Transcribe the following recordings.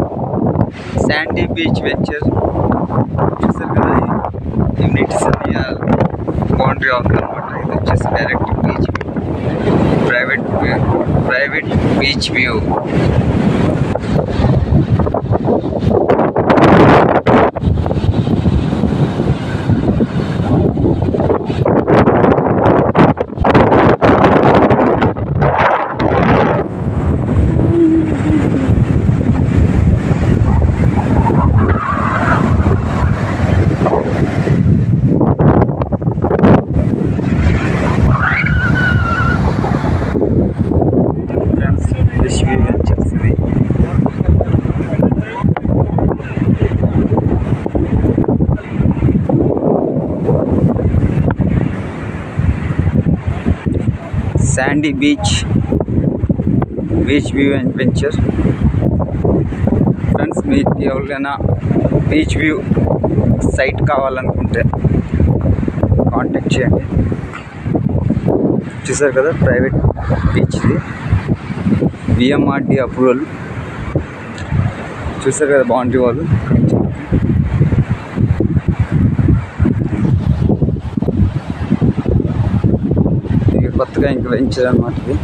Sandy beach venture చూసారు కదా units boundary అవుతుందన్నమాట ఇది వచ్చేసి direct beach private private beach view friends beach view ventures ఇది sandy beach beach view and venture friends మీకు ఎవరికైనా బీచ్ వ్యూ సైట్ కావాలనుకుంటే కాంటాక్ట్ చేయండి చూసారు కదా ప్రైవేట్ బీచ్ ఇది విఎంఆర్టీ అప్రూవల్ చూసారు కదా బౌండరీ వాళ్ళు ఇది కొత్తగా ఇంక వెంచర్ అనమాట ఇది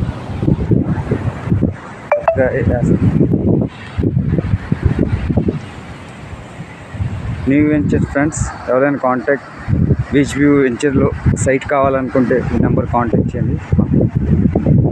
కొత్తగా వేస్తారు. న్యూ వెంచర్ ఫ్రెండ్స్ ఎవరైనా కాంటాక్ట్ బీచ్ వ్యూ వెంచర్లో సైట్ కావాలనుకుంటే ఈ నెంబర్ కాంటాక్ట్ చేయండి